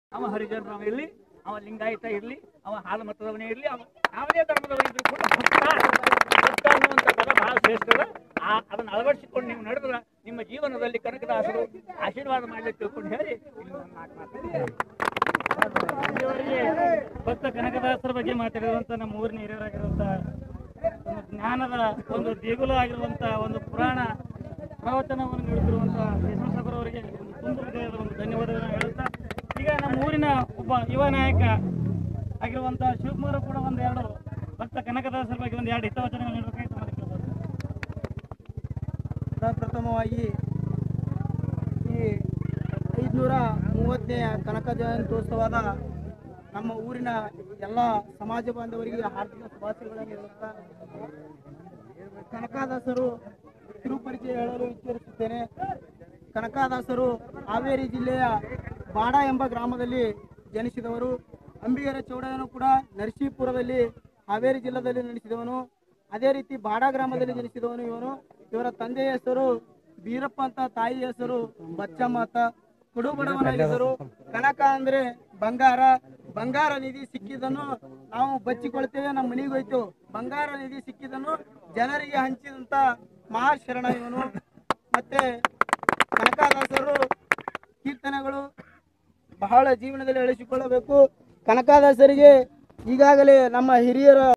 ಅವ ಹರಿಜನರವ ಇರಲಿ ಅವ ಲಿಂಗಾಯತ ಇರಲಿ ಅವ ಹಾಲು ಮತದವನೇ ಇರಲಿ ಅವ ಯಾವುದೇ ಧರ್ಮದವನಿದ್ರು ಕೂಡ ಭಕ್ತ ಭಕ್ತ ಅನ್ನುವಂಥ ಪದ ಬಹಳ ಶ್ರೇಷ್ಠದ ಆ ಅದನ್ನು ಅಳವಡಿಸಿಕೊಂಡು ನೀವು ನಡೆದ್ರೆ ನಿಮ್ಮ ಜೀವನದಲ್ಲಿ ಕನಕದಾಸರು ಆಶೀರ್ವಾದ ಮಾಡಲಿಕ್ಕೆ ತಿಳ್ಕೊಂಡು ಹೇಳಿ ಇಲ್ಲಿ ನನ್ನ ನಾಲ್ಕು ಮಾತು ಇಲ್ಲಿಯವರೆಗೆ ಭಕ್ತ ಕನಕದಾಸರ ಬಗ್ಗೆ ಮಾತಾಡಿರುವಂತ ನಮ್ಮ ಊರಿನ ಹಿರಿಯರಾಗಿರುವಂತ ಒಂದು ಜ್ಞಾನದ ಒಂದು ದೇಗುಲ ಆಗಿರುವಂತ ಒಂದು ಪುರಾಣ ಪ್ರವಚನವನ್ನು ನೀಡುತ್ತಿರುವಂತ ಯಶವಂತಪುರ ಅವರಿಗೆ ಒಂದು ತುಂಬ ಹೃದಯದ ಒಂದು ಧನ್ಯವಾದಗಳನ್ನು ಹೇಳುತ್ತಾ ಈಗ ನಮ್ಮ ಊರಿನ ಒಬ್ಬ ಯುವ ನಾಯಕ ಆಗಿರುವಂತ ಶಿವಕುಮಾರ್ ಕೂಡ ಒಂದು ಎರಡು ಭಕ್ತ ಕನಕದಾಸರ ಬಗ್ಗೆ ಒಂದು ಎರಡು ಹಿತವಚನಗಳು ನೀಡಬೇಕಾಗಿ ತಮ್ಮಲ್ಲಿ ಕೇಳ್ಬೋದು. ಪ್ರಪ್ರಥಮವಾಗಿ ಈ ಐದುನೂರ ಮೂವತ್ತನೇ ಕನಕ ಜಯಂತ್ಯೋತ್ಸವದ ನಮ್ಮ ಊರಿನ ಎಲ್ಲ ಸಮಾಜ ಬಾಂಧವರಿಗೆ ಹಾರ್ದಿಕ ಶುಭಾಶಯಗಳನ್ನು ಹೇಳುತ್ತಾ ಕನಕದಾಸರು ಕಿರುಪರಿಚಯ ಹೇಳಲು ಇಚ್ಛಿಸುತ್ತೇನೆ ಕನಕದಾಸರು ಹಾವೇರಿ ಜಿಲ್ಲೆಯ ಬಾಡ ಎಂಬ ಗ್ರಾಮದಲ್ಲಿ ಜನಿಸಿದವರು ಅಂಬಿಗರ ಚೌಡಯ್ಯನು ಕೂಡ ನರಸೀಪುರದಲ್ಲಿ ಹಾವೇರಿ ಜಿಲ್ಲೆಯಲ್ಲಿ ಜನಿಸಿದವನು ಅದೇ ರೀತಿ ಬಾಡ ಗ್ರಾಮದಲ್ಲಿ ಜನಿಸಿದವನು ಇವನು ಇವರ ತಂದೆಯ ಹೆಸರು ಬೀರಪ್ಪ ಅಂತ ತಾಯಿ ಹೆಸರು ಬಚ್ಚಮ್ಮ ಅಂತ ಕಡು ಬಡವನಾಗಿದ್ದರು ಕನಕ ಅಂದ್ರೆ ಬಂಗಾರ ಬಂಗಾರ ನಿಧಿ ಸಿಕ್ಕಿದ್ದನ್ನು ನಾವು ಬಚ್ಚಿಕೊಳ್ತೇವೆ ನಮ್ಮ ಮನೆಗೆ ಹೋಯ್ತು ಬಂಗಾರ ನಿಧಿ ಸಿಕ್ಕಿದ್ದನ್ನು ಜನರಿಗೆ ಹಂಚಿದಂತ ಮಹಾಶರಣ ಇವನು ಮತ್ತೆ ಕನಕದಾಸರು ಕೀರ್ತನೆಗಳು ಬಹಳ ಜೀವನದಲ್ಲಿ ಅಳಿಸಿಕೊಳ್ಳಬೇಕು ಕನಕದಾಸರಿಗೆ ಈಗಾಗಲೇ ನಮ್ಮ ಹಿರಿಯರ